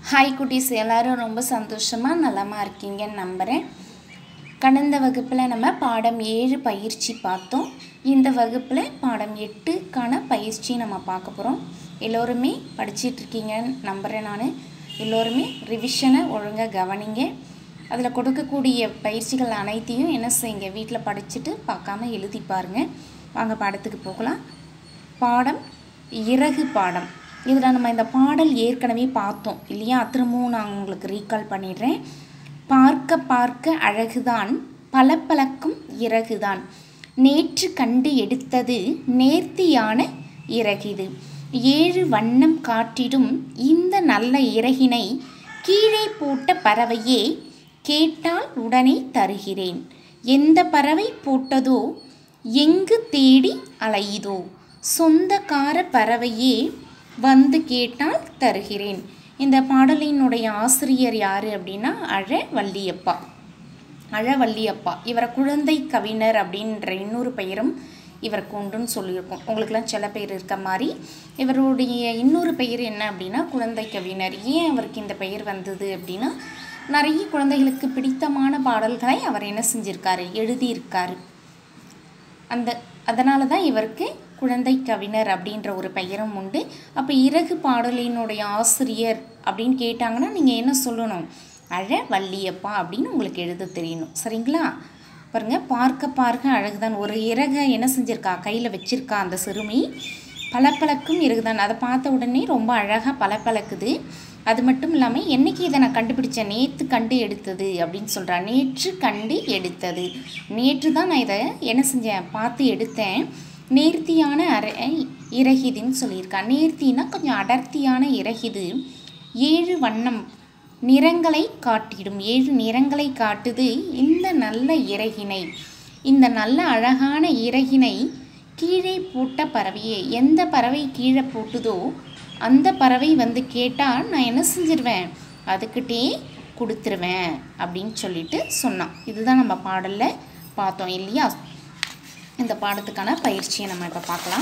hi குட்டீஸ் எல்லாரும் ரொம்ப சந்தோஷமாக நலமாக இருக்கீங்கன்னு நம்புகிறேன் கடந்த வகுப்பில் நம்ம பாடம் ஏழு பயிற்சி பார்த்தோம் இந்த வகுப்பில் பாடம் எட்டுக்கான பயிற்சி நம்ம பார்க்க போகிறோம் எல்லோருமே படிச்சிட்டு இருக்கீங்கன்னு நம்புகிறேன் நான் எல்லோருமே ரிவிஷனை ஒழுங்காக கவனிங்க அதில் கொடுக்கக்கூடிய பயிற்சிகள் அனைத்தையும் என்ன செய்யுங்க வீட்டில் படிச்சுட்டு பார்க்காம எழுதி பாருங்கள் வாங்க பாடத்துக்கு போகலாம் பாடம் இறகு பாடம் இதில் நம்ம இந்த பாடல் ஏற்கனவே பார்த்தோம் இல்லையா திரும்பவும் நான் உங்களுக்கு ரீகால் பண்ணிடுறேன் பார்க்க பார்க்க அழகுதான் பளபளக்கும் இறகுதான் நேற்று கண்டு எடுத்தது நேர்த்தியான இறகிது ஏழு வண்ணம் காட்டிடும் இந்த நல்ல இறகினை கீழே போட்ட பறவையே கேட்டால் உடனே தருகிறேன் எந்த பறவை போட்டதோ எங்கு தேடி அலையுதோ சொந்தக்கார பறவையே வந்து கேட்டால் தருகிறேன் இந்த பாடலினுடைய ஆசிரியர் யார் அப்படின்னா அழ வள்ளியப்பா அழ வள்ளியப்பா இவரை குழந்தை கவிஞர் அப்படின்ற இன்னொரு பெயரும் இவருக்கு உண்டுன்னு சொல்லியிருக்கோம் உங்களுக்கெல்லாம் சில பேர் இருக்க மாதிரி இவருடைய இன்னொரு பெயர் என்ன அப்படின்னா குழந்தை கவிஞர் ஏன் அவருக்கு இந்த பெயர் வந்தது அப்படின்னா நிறைய குழந்தைகளுக்கு பிடித்தமான பாடல்களை அவர் என்ன செஞ்சிருக்காரு எழுதியிருக்காரு அந்த அதனால தான் இவருக்கு குழந்தை கவிஞர் அப்படின்ற ஒரு பெயரும் உண்டு அப்போ இறகு பாடலினுடைய ஆசிரியர் அப்படின்னு கேட்டாங்கன்னா நீங்கள் என்ன சொல்லணும் அழ வள்ளியப்பா அப்படின்னு உங்களுக்கு எழுத தெரியணும் சரிங்களா பாருங்க பார்க்க பார்க்க அழகுதான் ஒரு இறகை என்ன செஞ்சிருக்கா கையில் வச்சிருக்கா அந்த சிறுமி பளபளக்கும் இறகுதான் அதை பார்த்த உடனே ரொம்ப அழகாக பளபளக்குது அது மட்டும் இல்லாமல் என்னைக்கு இதை நான் கண்டுபிடிச்சேன் நேற்று கண்டு எடுத்தது அப்படின்னு சொல்கிறா நேற்று கண்டு எடுத்தது நேற்று தான் நான் இதை என்ன செஞ்சேன் பார்த்து எடுத்தேன் நேர்த்தியான அர இறகிதுன்னு சொல்லியிருக்கா நேர்த்தினா கொஞ்சம் அடர்த்தியான இறகிது ஏழு வண்ணம் நிறங்களை காட்டிடும் ஏழு நிறங்களை காட்டுது இந்த நல்ல இறகினை இந்த நல்ல அழகான இறகினை கீழே போட்ட பறவையே எந்த பறவை கீழே போட்டுதோ அந்த பறவை வந்து கேட்டால் நான் என்ன செஞ்சிருவேன் அதுக்கிட்டே கொடுத்துருவேன் அப்படின்னு சொல்லிட்டு சொன்னான் இதுதான் நம்ம பாடலில் பார்த்தோம் இல்லையா இந்த பாடத்துக்கான பயிற்சியை நம்ம இப்போ பார்க்கலாம்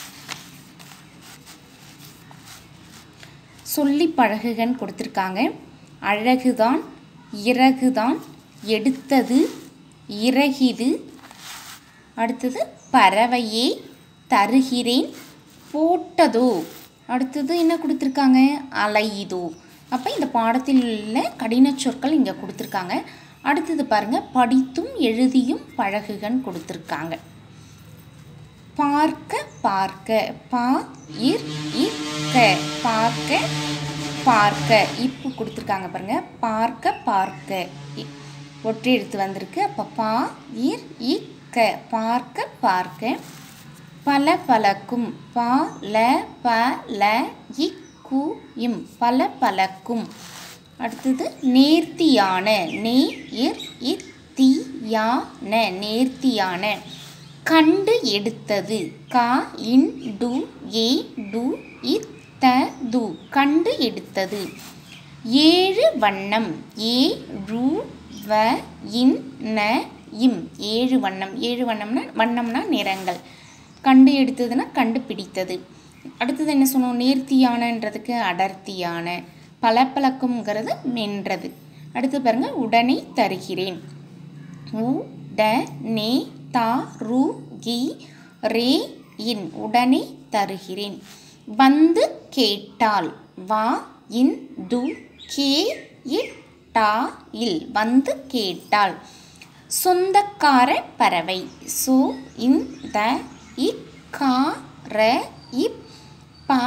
சொல்லி பழகுகன்னு கொடுத்துருக்காங்க அழகுதான் இறகுதான் எடுத்தது இறகிது அடுத்தது பறவையே தருகிறேன் போட்டதோ அடுத்தது என்ன கொடுத்துருக்காங்க அலையுதோ அப்போ இந்த பாடத்தில் உள்ள கடின சொற்கள் இங்கே கொடுத்துருக்காங்க அடுத்தது பாருங்கள் படித்தும் எழுதியும் பழகுகன்னு கொடுத்துருக்காங்க பார்க்க பார்க்க பா இர் இக்க பார்க்க பார்க்க இப்போ கொடுத்துருக்காங்க பாருங்க பார்க்க பார்க்க ஒற்றை எழுத்து வந்திருக்கு அப்போ பா இர் இக்க பார்க்க பார்க்க பல பலக்கும் பா ல ப ல இக்கு இம் பல பலக்கும் அடுத்தது நேர்த்தியான நே இர் இத் தி யா ந நேர்த்தியான கண்டு எடுத்தது கா இன் டு ஏ டு இத் த து கண்டு எடுத்தது ஏழு வண்ணம் ஏ ரு வ இன் ந இம் ஏழு வண்ணம் ஏழு வண்ணம்னா வண்ணம்னா நிறங்கள் கண்டு எடுத்ததுன்னா கண்டுபிடித்தது அடுத்தது என்ன சொன்னோம் நேர்த்தியானன்றதுக்கு அடர்த்தியான பளபளக்கும்ங்கிறது மென்றது அடுத்து பாருங்க உடனே தருகிறேன் உ ட நே தா ரு கி ரே இன் உடனே தருகிறேன் வந்து கேட்டால் வா இன் து கே இட்டா இல் வந்து கேட்டால் சொந்தக்கார பறவை சோ இன் த இக்கார இப் ப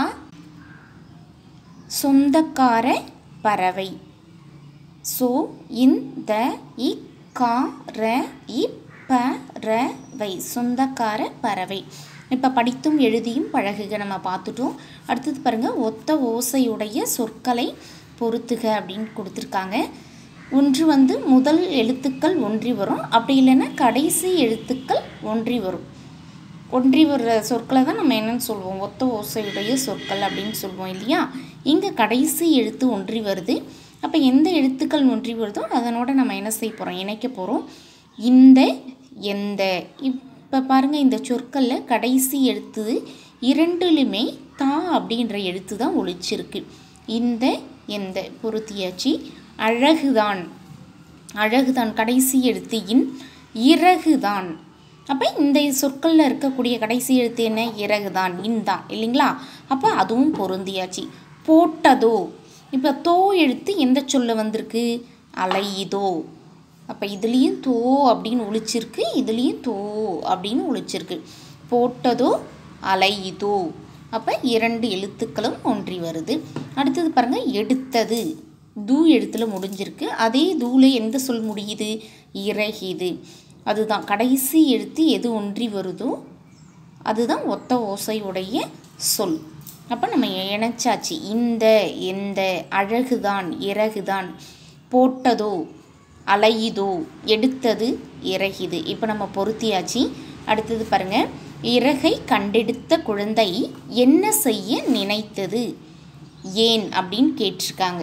சொந்தக்கார பறவை சோ இந்த இக்கார இப்பறவை சொந்தக்கார பறவை இப்போ படித்தும் எழுதியும் பழகுக நம்ம பார்த்துட்டோம் அடுத்தது பாருங்கள் ஒத்த ஓசையுடைய சொற்களை பொறுத்துக அப்படின்னு கொடுத்துருக்காங்க ஒன்று வந்து முதல் எழுத்துக்கள் ஒன்றி வரும் அப்படி இல்லைன்னா கடைசி எழுத்துக்கள் ஒன்றி வரும் ஒன்றி வர்ற சொற்களை தான் நம்ம என்னன்னு சொல்லுவோம் ஒத்த ஓசையுடைய சொற்கள் அப்படின்னு சொல்லுவோம் இல்லையா இங்கே கடைசி எழுத்து ஒன்றி வருது அப்போ எந்த எழுத்துக்கள் ஒன்றி வருதோ அதனோட நம்ம என்ன செய்ய போகிறோம் இணைக்க போகிறோம் இந்த எந்த இப்போ பாருங்கள் இந்த சொற்களில் கடைசி எழுத்து இரண்டுலுமே தா அப்படின்ற எழுத்து தான் ஒழிச்சிருக்கு இந்த எந்த பொருத்தியாச்சு அழகுதான் அழகுதான் கடைசி எழுத்து இன் இறகுதான் அப்போ இந்த சொற்களில் இருக்கக்கூடிய கடைசி எழுத்து என்ன இறகுதான் இன் தான் இல்லைங்களா அப்போ அதுவும் பொருந்தியாச்சு போட்டதோ இப்போ தோ எழுத்து எந்த சொல்ல வந்திருக்கு அலையுதோ அப்போ இதுலேயும் தோ அப்படின்னு ஒழிச்சிருக்கு இதுலேயும் தோ அப்படின்னு ஒழிச்சிருக்கு போட்டதோ அலையுதோ அப்போ இரண்டு எழுத்துக்களும் ஒன்றி வருது அடுத்தது பாருங்கள் எடுத்தது தூ எழுத்தில் முடிஞ்சிருக்கு அதே தூல எந்த சொல் முடியுது இறகிது அதுதான் கடைசி எழுத்து எது ஒன்றி வருதோ அதுதான் ஒத்த ஓசையுடைய சொல் அப்போ நம்ம இணைச்சாச்சு இந்த எந்த அழகுதான் இறகுதான் போட்டதோ அலையுதோ எடுத்தது இறகிது இப்போ நம்ம பொருத்தியாச்சு அடுத்தது பாருங்க இறகை கண்டெடுத்த குழந்தை என்ன செய்ய நினைத்தது ஏன் அப்படின்னு கேட்டிருக்காங்க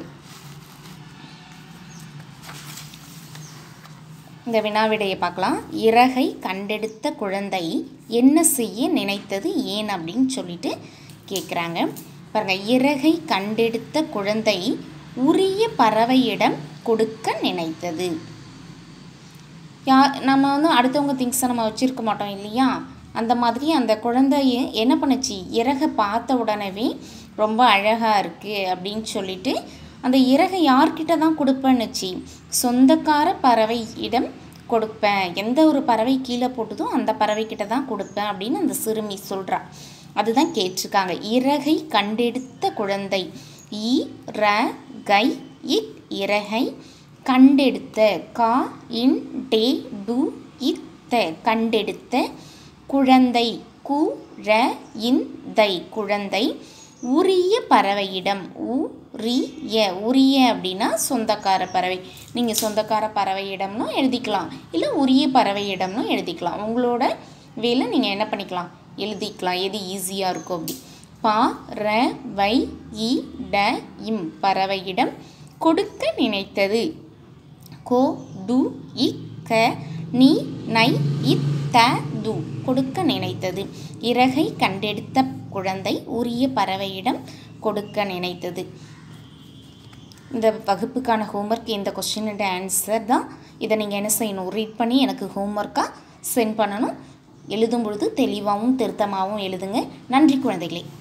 இந்த வினாவிடையை பார்க்கலாம் இறகை கண்டெடுத்த குழந்தை என்ன செய்ய நினைத்தது ஏன் அப்படின்னு சொல்லிட்டு கேட்குறாங்க பாருங்க இறகை கண்டெடுத்த குழந்தை உரிய பறவையிடம் கொடுக்க நினைத்தது யா நம்ம வந்து அடுத்தவங்க திங்ஸை நம்ம வச்சுருக்க மாட்டோம் இல்லையா அந்த மாதிரி அந்த குழந்தைய என்ன பண்ணுச்சு இறகை பார்த்த உடனேவே ரொம்ப அழகாக இருக்குது அப்படின்னு சொல்லிட்டு அந்த இறகை யார்கிட்ட தான் கொடுப்பேன்னுச்சு சொந்தக்கார பறவையிடம் கொடுப்பேன் எந்த ஒரு பறவை கீழே போட்டுதோ அந்த பறவைக்கிட்ட தான் கொடுப்பேன் அப்படின்னு அந்த சிறுமி சொல்கிறா அதுதான் கேட்டிருக்காங்க இறகை கண்டெடுத்த குழந்தை இ ர கை இட் இறகை கண்டெடுத்த கா இன் டே டு இத்த கண்டெடுத்த குழந்தை கு ர இன் தை குழந்தை உரிய பறவையிடம் உ ரிய உரிய அப்படின்னா சொந்தக்கார பறவை நீங்கள் சொந்தக்கார பறவையிடம்னு எழுதிக்கலாம் இல்லை உரிய பறவையிடம்னு எழுதிக்கலாம் உங்களோட வேலை நீங்கள் என்ன பண்ணிக்கலாம் எழுதிக்கலாம் எது ஈஸியாக இருக்கும் அப்படி பா ர வை இ ட இம் பறவையிடம் கொடுக்க நினைத்தது கோ டு இ க நீ நை இத் த து கொடுக்க நினைத்தது இறகை கண்டெடுத்த குழந்தை உரிய பறவையிடம் கொடுக்க நினைத்தது இந்த வகுப்புக்கான ஹோம்ஒர்க் இந்த கொஸ்டினோட ஆன்சர் தான் இதை நீங்கள் என்ன செய்யணும் ரீட் பண்ணி எனக்கு ஹோம்ஒர்க்காக சென்ட் பண்ணணும் எழுதும் பொழுது தெளிவாகவும் திருத்தமாகவும் எழுதுங்க நன்றி குழந்தைகளே